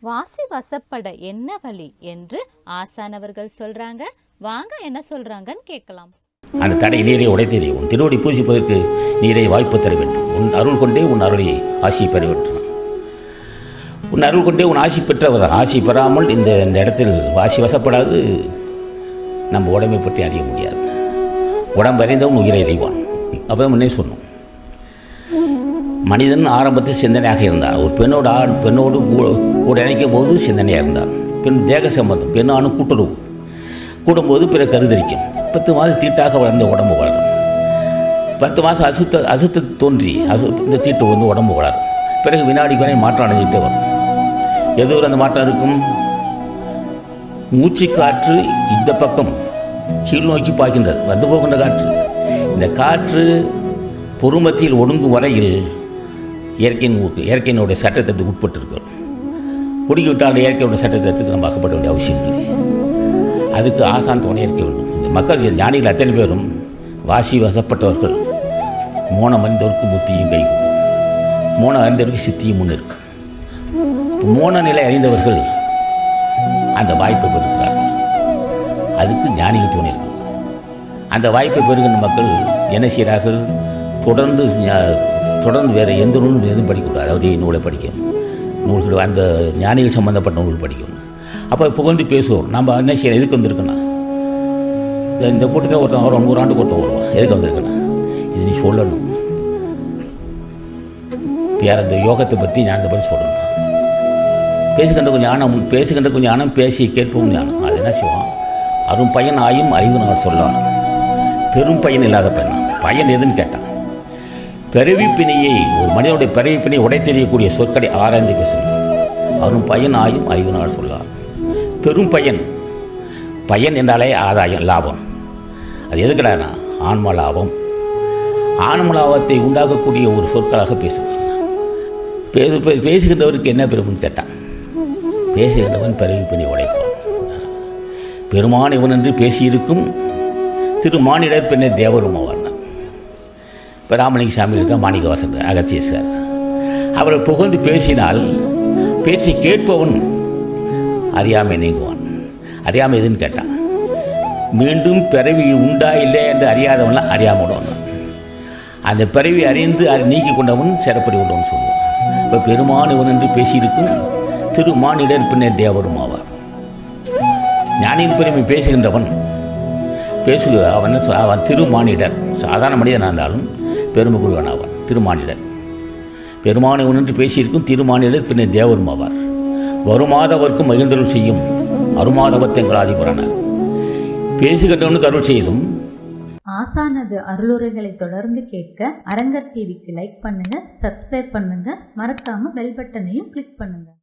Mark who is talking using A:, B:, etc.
A: வாசி வசப்பட என்ன வழி என்று ஆசானவர்கள் சொல்றாங்க வாங்க என்ன சொல்றாங்கன்னு கேட்கலாம்
B: அந்த தடை நீரை உடைத்தேறி உன் திருவடி பூசிப்பதற்கு நீரை வாய்ப்பு தர வேண்டும் உன் அருள் கொண்டே உன் அருளை ஆசி பெற வேண்டும் உன் அருள் கொண்டே உன் ஆசி பெற்றவர் ஆசி பெறாமல் இந்த இந்த இடத்தில் வாசி வசப்படாது நம்ம உடம்பை பற்றி அறிய முடியாது உடம்பு அறிந்தவன் உயிரை அறிவான் அப்போ முன்னே சொன்னோம் மனிதன் ஆரம்பத்தில் சிந்தனையாக இருந்தான் ஒரு பெண்ணோடு ஆண் பெண்ணோடு கூ- கூட இணைக்கும் போது சிந்தனையாக இருந்தான் பெண் தேக சம்பந்தம் பெண் ஆணும் கூட்டுறவு கூடும்போது பிற கருதரிக்கும் பத்து மாதம் தீட்டாக வளர்ந்த உடம்பு வளரும் பத்து மாதம் அசுத்த அசுத்த தோன்றி அசு இந்த தீட்டு வந்து உடம்பு வளரும் பிறகு வினாடி வினை மாற்றம் அடைஞ்சிட்டே வரும் எது ஒரு அந்த மாற்றம் இருக்கும் மூச்சு காற்று இந்த பக்கம் கீழ் நோக்கி பாய்கின்றது வந்து போகின்ற காற்று இந்த காற்று பொறுமத்தியில் ஒடுங்கும் வரையில் இயற்கையின் ஊக்கு இயற்கையினுடைய சட்டத்திற்கு உட்பட்டிருக்கிறோம் குடிக்கிவிட்டால் இயற்கையோட சட்டத்திற்கு நம்ம அகப்பட வேண்டிய அவசியம் இல்லை அதுக்கு ஆசான் துணை இருக்க வேண்டும் இந்த மக்கள் இந்த ஞானிகள் அத்தனை பேரும் வாசி வசப்பட்டவர்கள் மோனம் அறிந்தவருக்கு புத்தியும் கை மோனம் அறிந்தவருக்கு சித்தியும் முன் இருக்கு மோன நிலை அறிந்தவர்கள் அந்த வாய்ப்பை பெறுகிறார்கள் அதுக்கு ஞானிகள் துணை இருக்கு அந்த வாய்ப்பை பெறுகின்ற மக்கள் என்ன செய்கிறார்கள் தொடர்ந்து ஞா- தொடர்ந்து வேறு எந்த நூலும் எதுவும் படிக்கக்கூடாது அதாவது நூலை படிக்கணும் நூல்கள் அந்த ஞானிகள் சம்மந்தப்பட்ட நூல் படிக்கணும் அப்போ புகழ்ந்து பேசுவோம் நம்ம என்ன செய்யணும் எதுக்கு வந்திருக்கோன்னா இந்த இந்த கூட்டத்தில் ஒருத்தன் வரும் நூறு ஆண்டுக்கு ஒருத்தன் வருவான் எதுக்கு வந்திருக்கேன்னா இது நீ சொல்லணும் யார் அந்த யோகத்தை பற்றி ஞானத்தை பற்றி சொல்லணும் பேசுகின்ற கொஞ்சம் ஞானம் பேசுகின்ற கொஞ்சம் ஞானம் பேசி கேட்பவும் ஞானம் அது என்ன செய்வான் அரும் பையன் ஆயும் அறிவு நான் சொல்லலாம் பெரும் பையன் இல்லாத பையன் பையன் எதுன்னு கேட்டான் பிறவிப்பினையை ஒரு மனிதனுடைய பிறவிப்பினை உடை தெரியக்கூடிய சொற்களை ஆராய்ந்து பேசணும் அரும் பையன் ஆயும் அறிவு நாள் சொல்லலாம் பெரும் பையன் பையன் என்றாலே ஆதாயம் லாபம் அது எதுக்கடானா ஆன்ம லாபம் ஆன்ம லாபத்தை உண்டாக்கக்கூடிய ஒரு சொற்களாக பேசுவாங்க பேசு பே- பேசுகின்றவருக்கு என்ன பெருமைன்னு கேட்டான் பேசுகின்றவன் பிறவிப்பினை உடைப்பான் பெருமான் இவன் என்று பேசியிருக்கும் திருமானிடர் பின்னர் தேவரும் அவர் இப்போ ராமலிங்க சாமி இருக்கா மாணிக்கவாசன் அகத்திய சார் அவரை புகழ்ந்து பேசினால் பேச்சை கேட்பவன் அறியாமை நீங்குவான் அறியாமை எதுன்னு கேட்டான் மீண்டும் பிறவி உண்டா இல்லை என்று அறியாதவன்லாம் அறியாமல் வந்தான் அந்த பிறவி அறிந்து அதை நீக்கி கொண்டவன் சிறப்படி உள்ளவன் சொல்லுவான் இப்போ பெருமான் இவன் என்று பேசியிருக்கும் திருமானிடர் பின்னர் தேவரும் ஆவார் ஞானியின் பெருமை பேசுகின்றவன் பேசுக அவன் என்ன சொல்~ அவன் திருமானிடர் சாதாரண மனிதனாக இருந்தாலும் பெருமை குருவன் ஆவான் திருமானிடர் பெருமானை ஒன்று பேசியிருக்கும் திருமானிடர் பின்னர் தேவரும் ஆவார் வருமாதவர்க்கும் மகிழ்ந்தருள் செய்யும் அருமாதவத்தெங்களாதிபுரனர் பேசுகின்றவனுக்கு அருள் செய்தும்
C: ஆசானது அருளுரைகளை தொடர்ந்து கேட்க அரங்கர் டிவிக்கு லைக் பண்ணுங்க சப்ஸ்கிரைப் பண்ணுங்க மறக்காம பெல் பட்டனையும் கிளிக் பண்ணுங்க